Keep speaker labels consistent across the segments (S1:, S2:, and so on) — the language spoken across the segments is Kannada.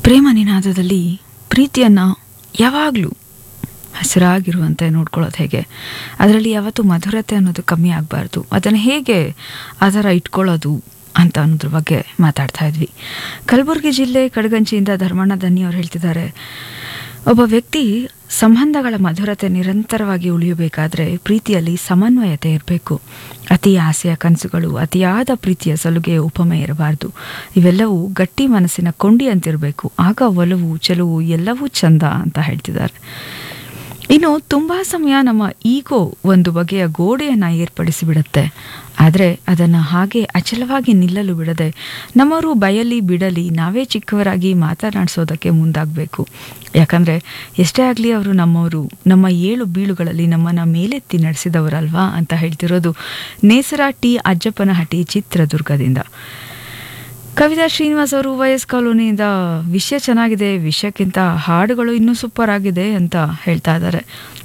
S1: ಪ್ರೇಮ ನಿನಾದದಲ್ಲಿ ಪ್ರೀತಿಯನ್ನು ಯಾವಾಗಲೂ ಹಸಿರಾಗಿರುವಂತೆ ನೋಡ್ಕೊಳ್ಳೋದು ಹೇಗೆ ಅದರಲ್ಲಿ ಯಾವತ್ತೂ ಮಧುರತೆ ಅನ್ನೋದು ಕಮ್ಮಿ ಆಗಬಾರ್ದು ಅದನ್ನು ಹೇಗೆ ಆ ಥರ ಇಟ್ಕೊಳ್ಳೋದು ಅಂತ ಅನ್ನೋದ್ರ ಬಗ್ಗೆ ಮಾತಾಡ್ತಾ ಇದ್ವಿ ಕಲಬುರಗಿ ಜಿಲ್ಲೆ ಕಡಗಂಚಿಯಿಂದ ಧರ್ಮಣ್ಣ ದನ್ನಿ ಅವ್ರು ಹೇಳ್ತಿದ್ದಾರೆ ಒಬ್ಬ ವ್ಯಕ್ತಿ ಸಂಬಂಧಗಳ ಮಧುರತೆ ನಿರಂತರವಾಗಿ ಉಳಿಯಬೇಕಾದ್ರೆ ಪ್ರೀತಿಯಲ್ಲಿ ಸಮನ್ವಯತೆ ಇರಬೇಕು ಅತಿ ಆಸೆಯ ಕನಸುಗಳು ಅತಿಯಾದ ಪ್ರೀತಿಯ ಸಲುಗೆ ಉಪಮೆ ಇರಬಾರ್ದು ಇವೆಲ್ಲವೂ ಗಟ್ಟಿ ಮನಸ್ಸಿನ ಕೊಂಡಿ ಅಂತಿರಬೇಕು ಆಗ ಒಲವು ಚೆಲುವು ಎಲ್ಲವೂ ಚಂದ ಅಂತ ಹೇಳ್ತಿದ್ದಾರೆ ಇನ್ನು ತುಂಬ ಸಮಯ ನಮ್ಮ ಈಗೋ ಒಂದು ಬಗೆಯ ಗೋಡೆಯನ್ನು ಏರ್ಪಡಿಸಿಬಿಡುತ್ತೆ ಆದರೆ ಅದನ್ನು ಹಾಗೆ ಅಚಲವಾಗಿ ನಿಲ್ಲಲು ಬಿಡದೆ ನಮ್ಮವರು ಬಯಲಿ ಬಿಡಲಿ ನಾವೇ ಚಿಕ್ಕವರಾಗಿ ಮಾತನಾಡಿಸೋದಕ್ಕೆ ಮುಂದಾಗಬೇಕು ಯಾಕಂದರೆ ಎಷ್ಟೇ ಆಗಲಿ ಅವರು ನಮ್ಮವರು ನಮ್ಮ ಏಳು ಬೀಳುಗಳಲ್ಲಿ ನಮ್ಮನ್ನು ಮೇಲೆತ್ತಿ ನಡೆಸಿದವರಲ್ವಾ ಅಂತ ಹೇಳ್ತಿರೋದು ನೇಸರ ಟಿ ಅಜ್ಜಪ್ಪನಹಟ್ಟಿ ಚಿತ್ರದುರ್ಗದಿಂದ ಕವಿತಾ ಶ್ರೀನಿವಾಸ್ ಅವರು ವಯಸ್ ಕಾಲೋನಿಯಿಂದ ವಿಷಯ ಚೆನ್ನಾಗಿದೆ ವಿಷಯಕ್ಕಿಂತ ಹಾಡುಗಳು ಇನ್ನೂ ಸೂಪರ್ ಆಗಿದೆ ಅಂತ ಹೇಳ್ತಾ ಇದ್ದಾರೆ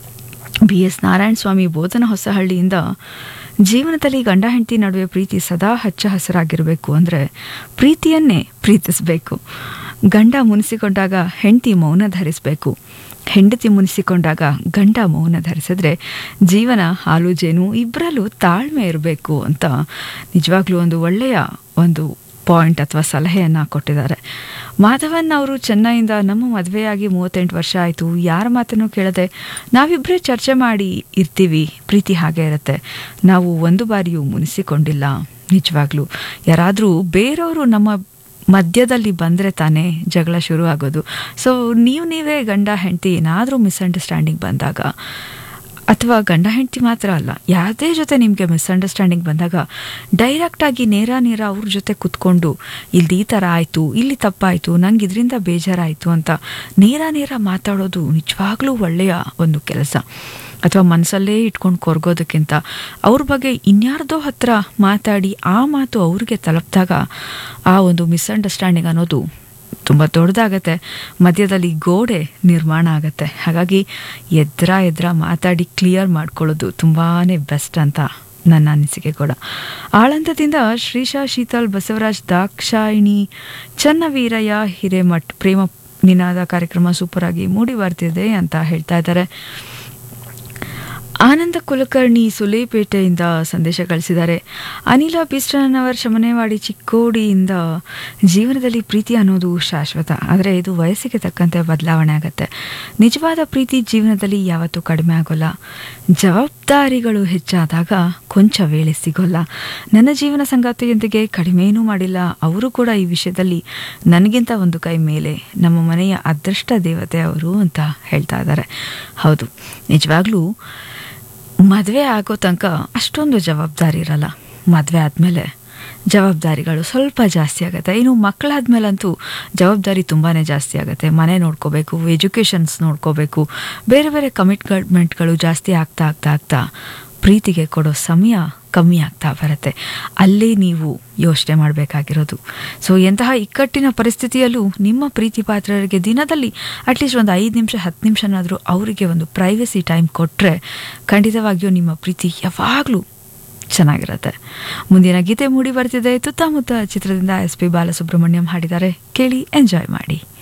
S1: ಬಿ ಎಸ್ ನಾರಾಯಣ ಸ್ವಾಮಿ ಬೋಧನ ಹೊಸಹಳ್ಳಿಯಿಂದ ಜೀವನದಲ್ಲಿ ಗಂಡ ಹೆಂಡತಿ ನಡುವೆ ಪ್ರೀತಿ ಸದಾ ಹಚ್ಚ ಹಸಿರಾಗಿರಬೇಕು ಅಂದರೆ ಪ್ರೀತಿಯನ್ನೇ ಪ್ರೀತಿಸಬೇಕು ಗಂಡ ಮುನಿಸಿಕೊಂಡಾಗ ಹೆಂಡತಿ ಮೌನ ಧರಿಸಬೇಕು ಹೆಂಡತಿ ಮುನಿಸಿಕೊಂಡಾಗ ಗಂಡ ಮೌನ ಧರಿಸಿದ್ರೆ ಜೀವನ ಹಾಲು ಜೇನು ಇಬ್ಬರಲ್ಲೂ ತಾಳ್ಮೆ ಇರಬೇಕು ಅಂತ ನಿಜವಾಗ್ಲೂ ಒಂದು ಒಳ್ಳೆಯ ಒಂದು ಪಾಯಿಂಟ್ ಅಥವಾ ಸಲಹೆಯನ್ನು ಕೊಟ್ಟಿದ್ದಾರೆ ಮಾಧವನ್ ಅವರು ಚೆನ್ನೈಯಿಂದ ನಮ್ಮ ಮದುವೆಯಾಗಿ ಮೂವತ್ತೆಂಟು ವರ್ಷ ಆಯಿತು ಯಾರ ಮಾತನ್ನು ಕೇಳದೆ ನಾವಿಬ್ಬರೇ ಚರ್ಚೆ ಮಾಡಿ ಇರ್ತೀವಿ ಪ್ರೀತಿ ಹಾಗೆ ಇರುತ್ತೆ ನಾವು ಒಂದು ಬಾರಿಯೂ ಮುನಿಸಿಕೊಂಡಿಲ್ಲ ನಿಜವಾಗ್ಲೂ ಯಾರಾದರೂ ಬೇರೆಯವರು ನಮ್ಮ ಮಧ್ಯದಲ್ಲಿ ಬಂದರೆ ತಾನೇ ಜಗಳ ಶುರು ಆಗೋದು ಸೊ ನೀವು ನೀವೇ ಗಂಡ ಹೆಂಡತಿ ಏನಾದರೂ ಮಿಸ್ಅಂಡರ್ಸ್ಟ್ಯಾಂಡಿಂಗ್ ಬಂದಾಗ ಅಥವಾ ಗಂಡ ಹೆಂಡತಿ ಮಾತ್ರ ಅಲ್ಲ ಯಾವುದೇ ಜೊತೆ ನಿಮಗೆ ಮಿಸ್ಅಂಡರ್ಸ್ಟ್ಯಾಂಡಿಂಗ್ ಬಂದಾಗ ಡೈರೆಕ್ಟಾಗಿ ನೇರ ನೇರ ಅವ್ರ ಜೊತೆ ಕುತ್ಕೊಂಡು ಇಲ್ಲಿ ಈ ಥರ ಆಯಿತು ಇಲ್ಲಿ ತಪ್ಪಾಯಿತು ನಂಗೆ ಇದರಿಂದ ಬೇಜಾರಾಯಿತು ಅಂತ ನೇರ ನೇರ ಮಾತಾಡೋದು ನಿಜವಾಗ್ಲೂ ಒಳ್ಳೆಯ ಒಂದು ಕೆಲಸ ಅಥವಾ ಮನಸ್ಸಲ್ಲೇ ಇಟ್ಕೊಂಡು ಕೊರ್ಗೋದಕ್ಕಿಂತ ಅವ್ರ ಬಗ್ಗೆ ಇನ್ಯಾರ್ದೋ ಹತ್ರ ಮಾತಾಡಿ ಆ ಮಾತು ಅವ್ರಿಗೆ ತಲುಪಿದಾಗ ಆ ಒಂದು ಮಿಸ್ಅಂಡರ್ಸ್ಟ್ಯಾಂಡಿಂಗ್ ಅನ್ನೋದು ತುಂಬ ದೊಡ್ಡದಾಗತ್ತೆ ಮಧ್ಯದಲ್ಲಿ ಗೋಡೆ ನಿರ್ಮಾಣ ಆಗುತ್ತೆ ಹಾಗಾಗಿ ಎದ್ರ ಎದ್ರ ಮಾತಾಡಿ ಕ್ಲಿಯರ್ ಮಾಡ್ಕೊಳ್ಳೋದು ತುಂಬಾ ಬೆಸ್ಟ್ ಅಂತ ನನ್ನ ಅನಿಸಿಕೆ ಕೂಡ ಆಳಂದದಿಂದ ಶ್ರೀಶಾ ಶೀತಲ್ ಬಸವರಾಜ್ ದಾಕ್ಷಾಯಿಣಿ ಚನ್ನವೀರಯ್ಯ ಹಿರೇಮಠ್ ಪ್ರೇಮ ನಿನಾದ ಕಾರ್ಯಕ್ರಮ ಸೂಪರ್ ಆಗಿ ಮೂಡಿ ಬರ್ತಿದೆ ಅಂತ ಹೇಳ್ತಾ ಇದ್ದಾರೆ ಆನಂದ ಕುಲಕರ್ಣಿ ಸುಲೇಪೇಟೆಯಿಂದ ಸಂದೇಶ ಕಳಿಸಿದ್ದಾರೆ ಅನಿಲ ಬಿಸ್ಟನವರ್ ಶಮನೆವಾಡಿ ಚಿಕ್ಕೋಡಿಯಿಂದ ಜೀವನದಲ್ಲಿ ಪ್ರೀತಿ ಅನ್ನೋದು ಶಾಶ್ವತ ಆದರೆ ಇದು ವಯಸ್ಸಿಗೆ ತಕ್ಕಂತೆ ಬದಲಾವಣೆ ಆಗುತ್ತೆ ನಿಜವಾದ ಪ್ರೀತಿ ಜೀವನದಲ್ಲಿ ಯಾವತ್ತೂ ಕಡಿಮೆ ಆಗೋಲ್ಲ ಜವಾಬ್ದಾರಿಗಳು ಹೆಚ್ಚಾದಾಗ ಕೊಂಚ ವೇಳೆ ಸಿಗೋಲ್ಲ ನನ್ನ ಜೀವನ ಸಂಗಾತಿಯೊಂದಿಗೆ ಕಡಿಮೆಯೂ ಮಾಡಿಲ್ಲ ಅವರು ಕೂಡ ಈ ವಿಷಯದಲ್ಲಿ ನನಗಿಂತ ಒಂದು ಕೈ ಮೇಲೆ ನಮ್ಮ ಮನೆಯ ಅದೃಷ್ಟ ದೇವತೆ ಅವರು ಅಂತ ಹೇಳ್ತಾ ಇದ್ದಾರೆ ಹೌದು ನಿಜವಾಗ್ಲೂ ಮದುವೆ ಆಗೋ ತನಕ ಅಷ್ಟೊಂದು ಜವಾಬ್ದಾರಿ ಇರಲ್ಲ ಮದುವೆ ಆದಮೇಲೆ ಜವಾಬ್ದಾರಿಗಳು ಸ್ವಲ್ಪ ಜಾಸ್ತಿ ಆಗುತ್ತೆ ಇನ್ನು ಮಕ್ಕಳಾದ್ಮೇಲಂತೂ ಜವಾಬ್ದಾರಿ ತುಂಬಾ ಜಾಸ್ತಿ ಆಗುತ್ತೆ ಮನೆ ನೋಡ್ಕೋಬೇಕು ಎಜುಕೇಷನ್ಸ್ ನೋಡ್ಕೋಬೇಕು ಬೇರೆ ಬೇರೆ ಕಮಿಟ್ಮೆಂಟ್ಗಳು ಜಾಸ್ತಿ ಆಗ್ತಾ ಆಗ್ತಾ ಆಗ್ತಾ ಪ್ರೀತಿಗೆ ಕೊಡೋ ಸಮಯ ಕಮ್ಮಿ ಆಗ್ತಾ ಬರುತ್ತೆ ಅಲ್ಲೇ ನೀವು ಯೋಚನೆ ಮಾಡಬೇಕಾಗಿರೋದು ಸೊ ಎಂತಹ ಇಕ್ಕಟ್ಟಿನ ಪರಿಸ್ಥಿತಿಯಲ್ಲೂ ನಿಮ್ಮ ಪ್ರೀತಿ ಪಾತ್ರರಿಗೆ ದಿನದಲ್ಲಿ ಅಟ್ಲೀಸ್ಟ್ ಒಂದು ಐದು ನಿಮಿಷ ಹತ್ತು ನಿಮಿಷನಾದರೂ ಅವರಿಗೆ ಒಂದು ಪ್ರೈವಸಿ ಟೈಮ್ ಕೊಟ್ಟರೆ ಖಂಡಿತವಾಗಿಯೂ ನಿಮ್ಮ ಪ್ರೀತಿ ಯಾವಾಗಲೂ ಚೆನ್ನಾಗಿರುತ್ತೆ ಮುಂದಿನ ಗೀತೆ ಮೂಡಿ ಬರ್ತಿದೆ ತುತ್ತಮುತ್ತ ಚಿತ್ರದಿಂದ ಎಸ್ ಪಿ ಬಾಲಸುಬ್ರಹ್ಮಣ್ಯಂ ಹಾಡಿದ್ದಾರೆ ಕೇಳಿ ಎಂಜಾಯ್ ಮಾಡಿ